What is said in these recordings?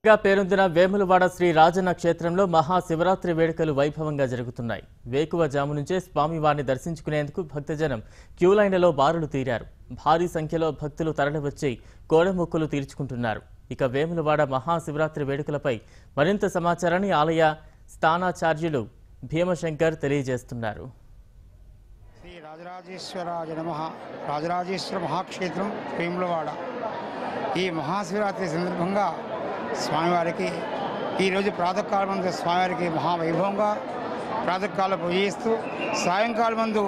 గా పేరొందిన వేములవాడ శ్రీ రాజన్న క్షేత్రంలో మహాశివరాత్రి వేడుకలు వైభవంగా జరుగుతున్నాయి వేకువ జాము నుంచే స్వామివారిని దర్శించుకునేందుకు భక్తజనం క్యూ లైన్లలో బారులు తీరారు భారీ సంఖ్యలో భక్తులు తరలివచ్చి కోడమొక్కులు తీర్చుకుంటున్నారు ఇక వేములవాడ మహాశివరాత్రి వేడుకలపై మరింత సమాచారాన్ని ఆలయ స్థానాచార్యులు భీమశంకర్ తెలియజేస్తున్నారు శ్రీ రాజరాజేశ్వరాజ నమ రాజరాజేశ్వర మహాక్షేత్రం వేములవాడ ఈ మహాశివరాత్రి సందర్భంగా స్వామివారికి ఈరోజు ప్రాతకాలం మందు స్వామివారికి మహావైభవంగా ప్రాతకాలం పూజ చేస్తూ సాయంకాలం మందు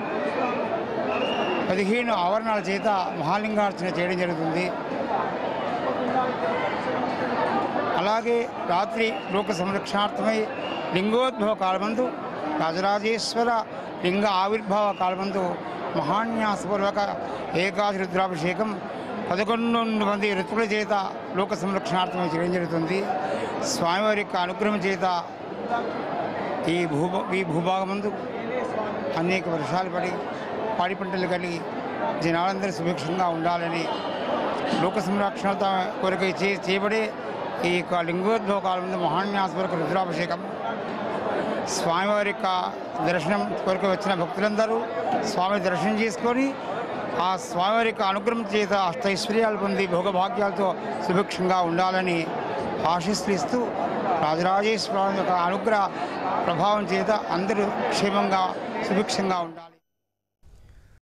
పదిహేను ఆవరణాల చేత మహాలింగార్చన చేయడం జరుగుతుంది అలాగే రాత్రి లోక సంరక్షణార్థమై లింగోద్భవ కాలమందు రాజరాజేశ్వర లింగ ఆవిర్భావ కాలమందు మహాన్యాసపూర్వక ఏకాదశి రుద్రాభిషేకం పదకొండు మంది ఋతువుల చేత లోక సంరక్షణార్థమై చేయడం జరుగుతుంది స్వామివారి యొక్క అనుగ్రహం చేత ఈ భూ ఈ భూభాగమందు అనేక వర్షాలు పడి పాడి పంటలు కలిగి జనాలందరూ సుభిక్షంగా ఉండాలని లోక సంరక్షణత కొరకు చే- చేయబడే ఈ యొక్క లింగోద్భవ కాలంలో మహాన్యాసవరకు రుద్రాభిషేకం స్వామివారి యొక్క దర్శనం కొరకు వచ్చిన భక్తులందరూ స్వామి దర్శనం చేసుకొని ఆ స్వామివారి యొక్క అనుగ్రహం చేత అష్టైశ్వర్యాలు పొంది భోగభాగ్యాలతో సుభిక్షంగా ఉండాలని ఆశీస్సులు రాజరాజేశ్వర యొక్క అనుగ్రహ ప్రభావం చేత అందరూ క్షేమంగా సుభిక్షంగా ఉండాలి